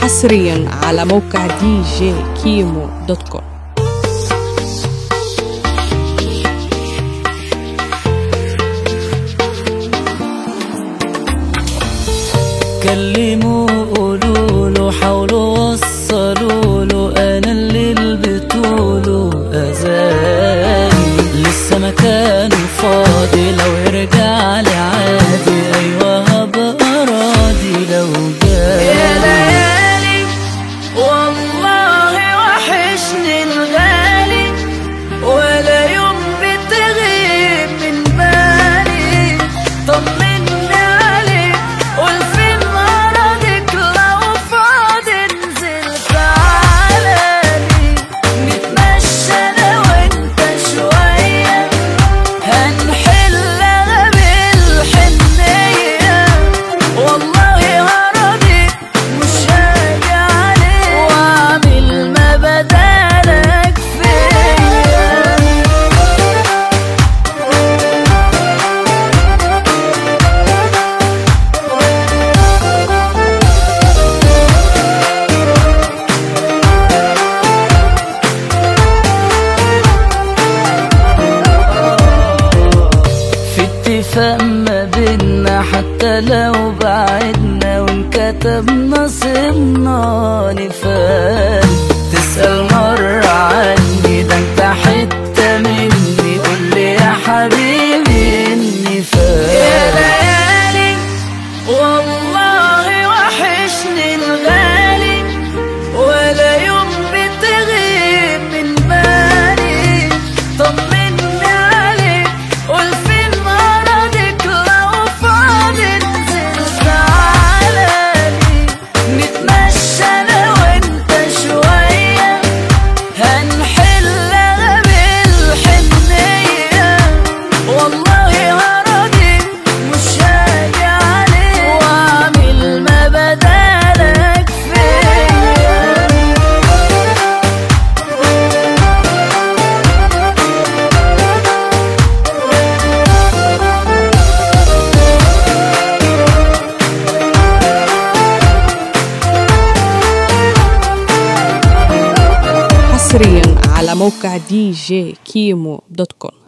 حصريا على موقع دي جي كيمو دوت كوم كلموا قولوا له حاولوا وصلوا له انا اللي بطوله اذاني لسه مكانه فاضي لو يرجع لي عادي ايوه هبقى راضي لو جالي يا ليالي والله وحشني الغالي ولا يوم بتغيب من بالي طمني عليك قول فين مرضك لو فاضي انزل تعالالي نتمشى انا وانت شويه هنحلها بالحنيه والله هراضيك مش هاجي عليك واعمل ما بدالك فيا في اتفاق ما بينا حتى لو بعدنا وانكتب نصيبنا نفال تسأل مرة عني ده انت حتة مني قولي يا حبيبي اني يا فال ليالي والله وحشني الغالي ولا يوم بتغيب من بالي طمني عليك قول فين مرضك لو فاضي انزل تعالالي نتمشى انا وانت شويه هنحلها بالحنيه والله هراضيك مش هاجي عليك واعمل ما بدالك فيا حصريا على موقع دي جي كيمو دوت كوم